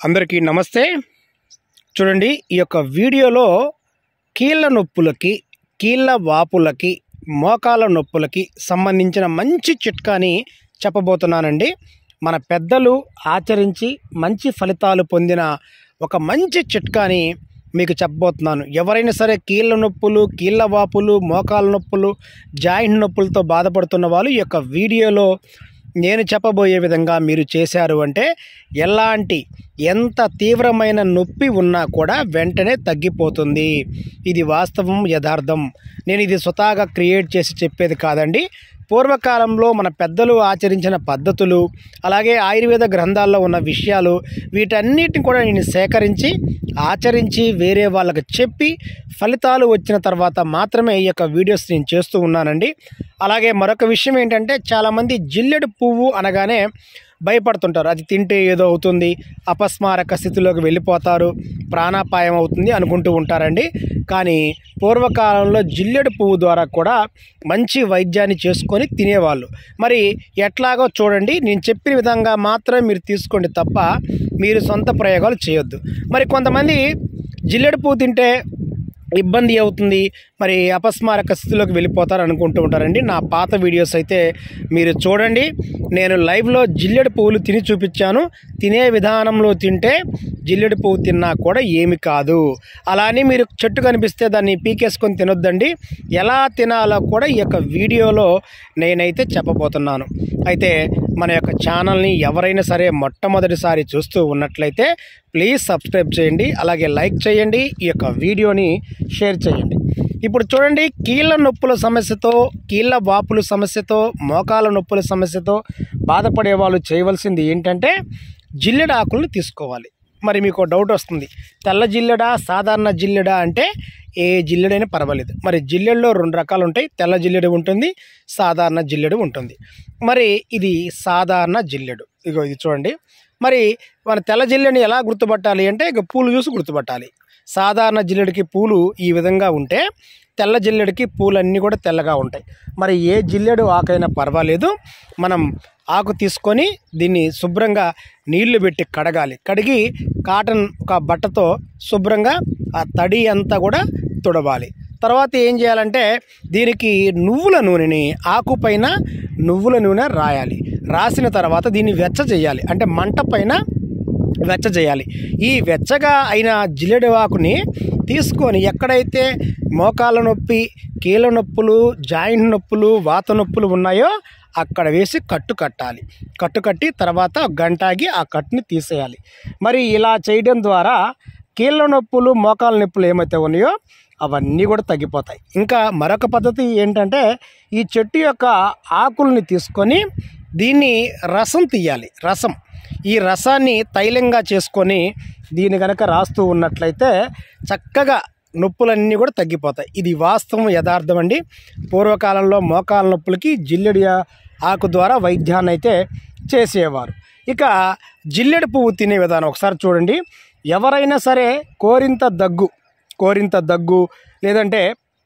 అందరికీ నమస్తే చూడండి ఈ యొక్క వీడియోలో కీళ్ళ నొప్పులకి కీళ్ళ వాపులకి మోకాల నొప్పులకి సంబంధించిన మంచి చిట్కాని చెప్పబోతున్నానండి మన పెద్దలు ఆచరించి మంచి ఫలితాలు పొందిన ఒక మంచి చిట్కాని మీకు చెప్పబోతున్నాను ఎవరైనా సరే కీళ్ళ నొప్పులు కీళ్ళ వాపులు మోకాల నొప్పులు జాయింట్ నొప్పులతో బాధపడుతున్న వాళ్ళు ఈ యొక్క వీడియోలో నేను చెప్పబోయే విధంగా మీరు చేశారు అంటే ఎలాంటి ఎంత తీవ్రమైన నొప్పి ఉన్నా కూడా వెంటనే తగ్గిపోతుంది ఇది వాస్తవం యథార్థం నేను ఇది స్వతహాగా క్రియేట్ చేసి చెప్పేది కాదండి పూర్వకాలంలో మన పెద్దలు ఆచరించిన పద్ధతులు అలాగే ఆయుర్వేద గ్రంథాల్లో ఉన్న విషయాలు వీటన్నిటిని కూడా నేను సేకరించి ఆచరించి వేరే వాళ్ళకి చెప్పి ఫలితాలు వచ్చిన తర్వాత మాత్రమే ఈ యొక్క వీడియోస్ నేను చేస్తూ ఉన్నానండి అలాగే మరొక విషయం ఏంటంటే చాలామంది జిల్లెడు పువ్వు అనగానే భయపడుతుంటారు అది తింటే ఏదో అవుతుంది అపస్మారక స్థితిలోకి వెళ్ళిపోతారు ప్రాణాపాయం అవుతుంది అనుకుంటూ ఉంటారండి కానీ పూర్వకాలంలో జిల్లెడు పువ్వు ద్వారా కూడా మంచి వైద్యాన్ని చేసుకొని తినేవాళ్ళు మరి ఎట్లాగో చూడండి నేను చెప్పిన విధంగా మాత్రమే మీరు తీసుకోండి తప్ప మీరు సొంత ప్రయోగాలు చేయొద్దు మరి కొంతమంది జిల్లెడు పువ్వు తింటే ఇబ్బంది అవుతుంది మరి అపస్మారక స్థితిలోకి వెళ్ళిపోతారు అనుకుంటూ ఉంటారండి నా పాత వీడియోస్ అయితే మీరు చూడండి నేను లైవ్లో జిల్లెడు పువ్వులు తిని చూపించాను తినే విధానంలో తింటే జిల్లెడు పువ్వు తిన్నా కూడా ఏమి కాదు అలానే మీరు చెట్టు కనిపిస్తే దాన్ని పీకేసుకొని తినొద్దండి ఎలా తినాలో కూడా ఈ యొక్క వీడియోలో నేనైతే చెప్పబోతున్నాను అయితే మన యొక్క ఛానల్ని ఎవరైనా సరే మొట్టమొదటిసారి చూస్తూ ఉన్నట్లయితే ప్లీజ్ సబ్స్క్రైబ్ చేయండి అలాగే లైక్ చేయండి ఈ యొక్క వీడియోని షేర్ చేయండి ఇప్పుడు చూడండి కీళ్ళ నొప్పుల సమస్యతో కీళ్ళ వాపుల సమస్యతో మోకాల నొప్పుల సమస్యతో బాధపడే వాళ్ళు చేయవలసింది ఏంటంటే జిల్లెడ ఆకులను తీసుకోవాలి మరి మీకు ఒక డౌట్ వస్తుంది తెల్ల జిల్లెడ సాధారణ జిల్లెడ అంటే ఏ జిల్లెడైనా పర్వాలేదు మరి జిల్లెడలో రెండు రకాలు ఉంటాయి తెల్ల జిల్లెడు ఉంటుంది సాధారణ జిల్లెడు ఉంటుంది మరి ఇది సాధారణ జిల్లెడు ఇగో ఇది చూడండి మరి మన తెల్ల జిల్లెని ఎలా గుర్తుపట్టాలి అంటే ఇక పూలు చూసి గుర్తుపట్టాలి సాధారణ జిల్లెడికి పూలు ఈ విధంగా ఉంటే తెల్ల జిల్లెడికి పూలన్నీ కూడా తెల్లగా ఉంటాయి మరి ఏ జిల్లెడు ఆకైనా పర్వాలేదు మనం ఆకు తీసుకొని దీన్ని శుభ్రంగా నీళ్లు పెట్టి కడగాలి కడిగి కాటన్ ఒక బట్టతో శుభ్రంగా ఆ తడి అంతా కూడా తుడవాలి తర్వాత ఏం చేయాలంటే దీనికి నువ్వుల నూనెని ఆకు పైన నువ్వుల నూనె రాయాలి రాసిన తర్వాత దీన్ని వెచ్చ చేయాలి అంటే మంట పైన వెచ్చ చేయాలి ఈ వెచ్చగా అయిన జిల్లెడు ఆకుని తీసుకొని ఎక్కడైతే మోకాల నొప్పి కీళ్ళ నొప్పులు జాయింట్ నొప్పులు వాత నొప్పులు ఉన్నాయో అక్కడ వేసి కట్టు కట్టాలి కట్టు కట్టి తర్వాత గంటాగి ఆ కట్టుని తీసేయాలి మరి ఇలా చేయడం ద్వారా కీళ్ళ నొప్పులు మోకాల నొప్పులు ఏమైతే ఉన్నాయో అవన్నీ కూడా తగ్గిపోతాయి ఇంకా మరొక పద్ధతి ఏంటంటే ఈ చెట్టు యొక్క ఆకుల్ని తీసుకొని దీన్ని రసం తీయాలి రసం ఈ రసాన్ని తైలంగా చేసుకొని దీన్ని కనుక రాస్తూ ఉన్నట్లయితే చక్కగా నొప్పులన్నీ కూడా తగ్గిపోతాయి ఇది వాస్తవం యథార్థం అండి పూర్వకాలంలో మోకాల నొప్పులకి జిల్లెడి ఆకు ద్వారా వైద్యాన్ని అయితే చేసేవారు ఇక జిల్లెడు పువ్వు తినే విధానం ఒకసారి చూడండి ఎవరైనా సరే కోరింత దగ్గు కోరింత దగ్గు లేదంటే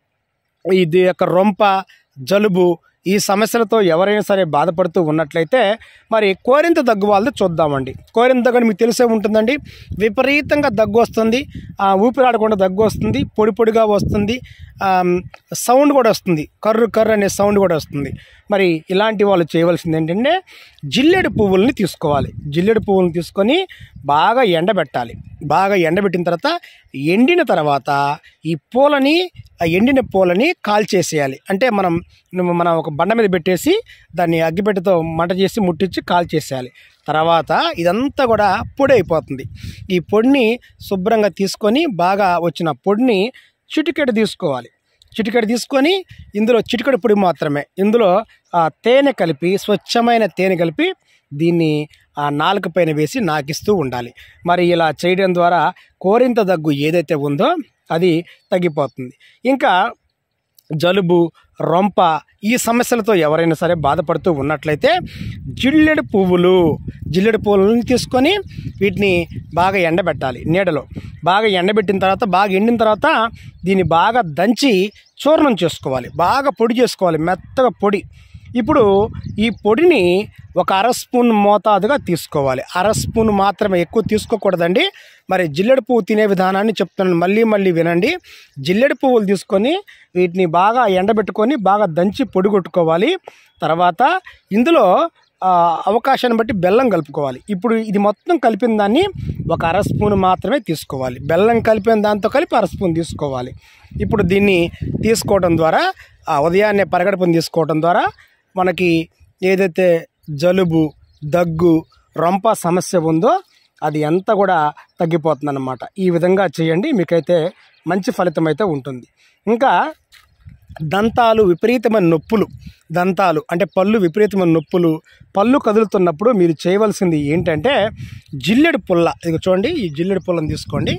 ఇది యొక్క రొంప జలుబు ఈ సమస్యలతో ఎవరైనా సరే బాధపడుతూ ఉన్నట్లయితే మరి కోరింత దగ్గు వాళ్ళది చూద్దామండి కోరింత దగ్గు అని మీకు తెలిసే ఉంటుందండి విపరీతంగా దగ్గు వస్తుంది ఆ, ఊపిరాడకుండా దగ్గు వస్తుంది పొడి పొడిగా వస్తుంది ఆమ్, సౌండ్ కూడా వస్తుంది కర్రు కర్రు అనే సౌండ్ కూడా వస్తుంది మరి ఇలాంటి వాళ్ళు చేయవలసింది ఏంటంటే జిల్లెడు పువ్వుల్ని తీసుకోవాలి జిల్లెడు పువ్వులను తీసుకొని బాగా ఎండబెట్టాలి బాగా ఎండబెట్టిన తర్వాత ఎండిన తర్వాత ఈ పూలని ఆ ఎండిన పూలని కాల్చేసేయాలి అంటే మనం మనం ఒక బండ మీద పెట్టేసి దాన్ని అగ్గిపెట్టెతో మంట చేసి ముట్టించి కాల్చేసేయాలి తర్వాత ఇదంతా కూడా పొడి అయిపోతుంది ఈ పొడిని శుభ్రంగా తీసుకొని బాగా వచ్చిన పొడిని చిటికెడు తీసుకోవాలి చిటికెడు తీసుకొని ఇందులో చిటికెడు పొడి మాత్రమే ఇందులో ఆ తేనె కలిపి స్వచ్ఛమైన తేనె కలిపి దీన్ని ఆ నాలుక పైన వేసి నాకిస్తూ ఉండాలి మరి ఇలా చేయడం ద్వారా కోరింత దగ్గు ఏదైతే ఉందో అది తగ్గిపోతుంది ఇంకా జలుబు రొంప ఈ సమస్యలతో ఎవరైనా సరే బాధపడుతూ ఉన్నట్లయితే జిల్లెడు పువ్వులు జిల్లెడు పువ్వులను తీసుకొని వీటిని బాగా ఎండబెట్టాలి నీడలో బాగా ఎండబెట్టిన తర్వాత బాగా ఎండిన తర్వాత దీన్ని బాగా దంచి చూర్ణం చేసుకోవాలి బాగా పొడి చేసుకోవాలి మెత్తగా పొడి ఇప్పుడు ఈ పొడిని ఒక అర స్పూన్ మోతాదుగా తీసుకోవాలి అర స్పూన్ మాత్రమే ఎక్కువ తీసుకోకూడదండి మరి జిల్లెడు పువ్వు తినే విధానాన్ని చెప్తున్నాను మళ్ళీ మళ్ళీ వినండి జిల్లెడు పువ్వులు తీసుకొని వీటిని బాగా ఎండబెట్టుకొని బాగా దంచి పొడి కొట్టుకోవాలి తర్వాత ఇందులో ఆ, అవకాశాన్ని బట్టి బెల్లం కలుపుకోవాలి ఇప్పుడు ఇది మొత్తం కలిపిన దాన్ని ఒక అర స్పూన్ మాత్రమే తీసుకోవాలి బెల్లం కలిపిన దాంతో కలిపి అర స్పూన్ తీసుకోవాలి ఇప్పుడు దీన్ని తీసుకోవడం ద్వారా ఆ ఉదయాన్నే పరగడుపుని తీసుకోవడం ద్వారా మనకి ఏదైతే జలుబు దగ్గు రొంప సమస్య ఉందో అది ఎంత కూడా తగ్గిపోతుంది అన్నమాట ఈ విధంగా చేయండి మీకైతే మంచి ఫలితం అయితే ఉంటుంది ఇంకా దంతాలు విపరీతమైన నొప్పులు దంతాలు అంటే పళ్ళు విపరీతమైన నొప్పులు పళ్ళు కదులుతున్నప్పుడు మీరు చేయవలసింది ఏంటంటే జిల్లెడు పుల్ల ఇది చూడండి ఈ జిల్లెడు పుల్లని తీసుకోండి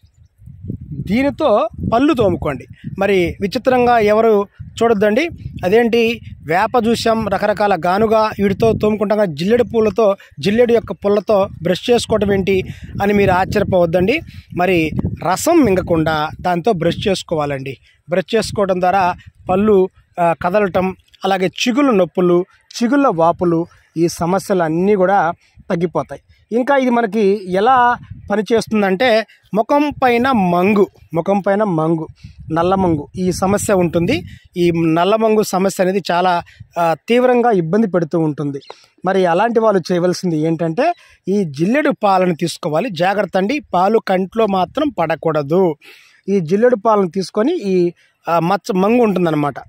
దీనితో పళ్ళు తోముకోండి మరి విచిత్రంగా ఎవరు చూడొద్దండి అదేంటి వేప చూసాం రకరకాల గానుగా వీటితో తోముకుంటాం కదా, జిల్లెడు పూలతో జిల్లెడు యొక్క పుల్లతో బ్రష్ చేసుకోవడం ఏంటి అని మీరు ఆశ్చర్యపోవద్దండి మరి రసం మింగకుండా దాంతో బ్రష్ చేసుకోవాలండి బ్రష్ చేసుకోవడం ద్వారా పళ్ళు ఆ, కదలటం అలాగే చిగుళ్ళ నొప్పులు చిగుళ్ళ వాపులు ఈ సమస్యలు అన్నీ కూడా తగ్గిపోతాయి ఇంకా ఇది మనకి ఎలా పనిచేస్తుందంటే ముఖం పైన మంగు ముఖం పైన మంగు నల్ల మంగు ఈ సమస్య ఉంటుంది ఈ నల్ల మంగు సమస్య అనేది చాలా ఆ, తీవ్రంగా ఇబ్బంది పెడుతూ ఉంటుంది మరి అలాంటి వాళ్ళు చేయవలసింది ఏంటంటే ఈ జిల్లెడు పాలను తీసుకోవాలి జాగ్రత్త అండి పాలు కంట్లో మాత్రం పడకూడదు ఈ జిల్లెడు పాలను తీసుకొని ఈ ఆ, మచ్చ మంగు ఉంటుందన్నమాట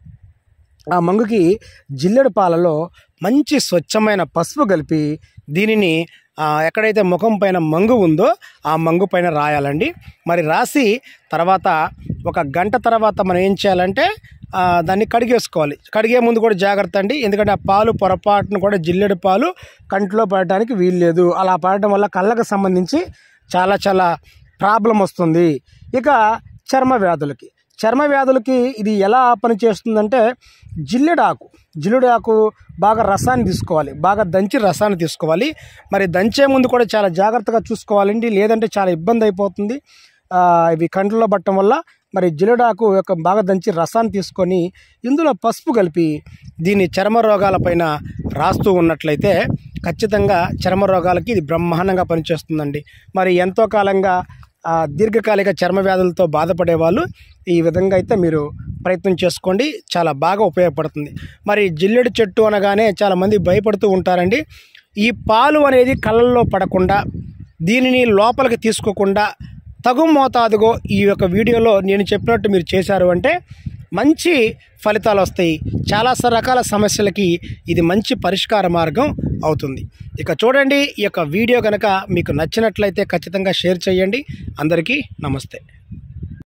ఆ మంగుకి జిల్లెడు పాలలో మంచి స్వచ్ఛమైన పసుపు కలిపి దీనిని ఆ, ఎక్కడైతే ముఖం పైన మంగు ఉందో ఆ మంగు పైన రాయాలండి మరి రాసి తర్వాత ఒక గంట తర్వాత మనం ఏం చేయాలంటే ఆ, దాన్ని కడిగేసుకోవాలి కడిగే ముందు కూడా జాగ్రత్త అండి ఎందుకంటే ఆ పాలు పొరపాటును కూడా జిల్లెడు పాలు కంట్లో పడటానికి వీల్లేదు అలా పడటం వల్ల కళ్ళకు సంబంధించి చాలా చాలా ప్రాబ్లం వస్తుంది ఇక చర్మ వ్యాధులకి చర్మ వ్యాధులకి ఇది ఎలా పనిచేస్తుందంటే జిల్లెడాకు జిల్లుడాకు బాగా రసాన్ని తీసుకోవాలి బాగా దంచి రసాన్ని తీసుకోవాలి మరి దంచే ముందు కూడా చాలా జాగ్రత్తగా చూసుకోవాలండి లేదంటే చాలా ఇబ్బంది అయిపోతుంది ఆ, ఇవి కంట్లో పట్టడం వల్ల మరి జిల్లెడాకు యొక్క బాగా దంచి రసాన్ని తీసుకొని ఇందులో పసుపు కలిపి దీన్ని చర్మ రోగాలపైన రాస్తూ ఉన్నట్లయితే ఖచ్చితంగా చర్మ రోగాలకి ఇది బ్రహ్మాండంగా పనిచేస్తుందండి మరి ఎంతో కాలంగా ఆ, దీర్ఘకాలిక చర్మ వ్యాధులతో బాధపడే వాళ్ళు ఈ విధంగా అయితే మీరు ప్రయత్నం చేసుకోండి చాలా బాగా ఉపయోగపడుతుంది మరి జిల్లెడు చెట్టు అనగానే చాలామంది భయపడుతూ ఉంటారండి ఈ పాలు అనేది కళ్ళల్లో పడకుండా దీనిని లోపలికి తీసుకోకుండా తగు మోతాదుగో ఈ యొక్క వీడియోలో నేను చెప్పినట్టు మీరు చేశారు అంటే మంచి ఫలితాలు వస్తాయి చాలా స- రకాల సమస్యలకి ఇది మంచి పరిష్కార మార్గం అవుతుంది ఇక చూడండి ఈ యొక్క వీడియో కనుక మీకు నచ్చినట్లయితే ఖచ్చితంగా షేర్ చేయండి అందరికీ నమస్తే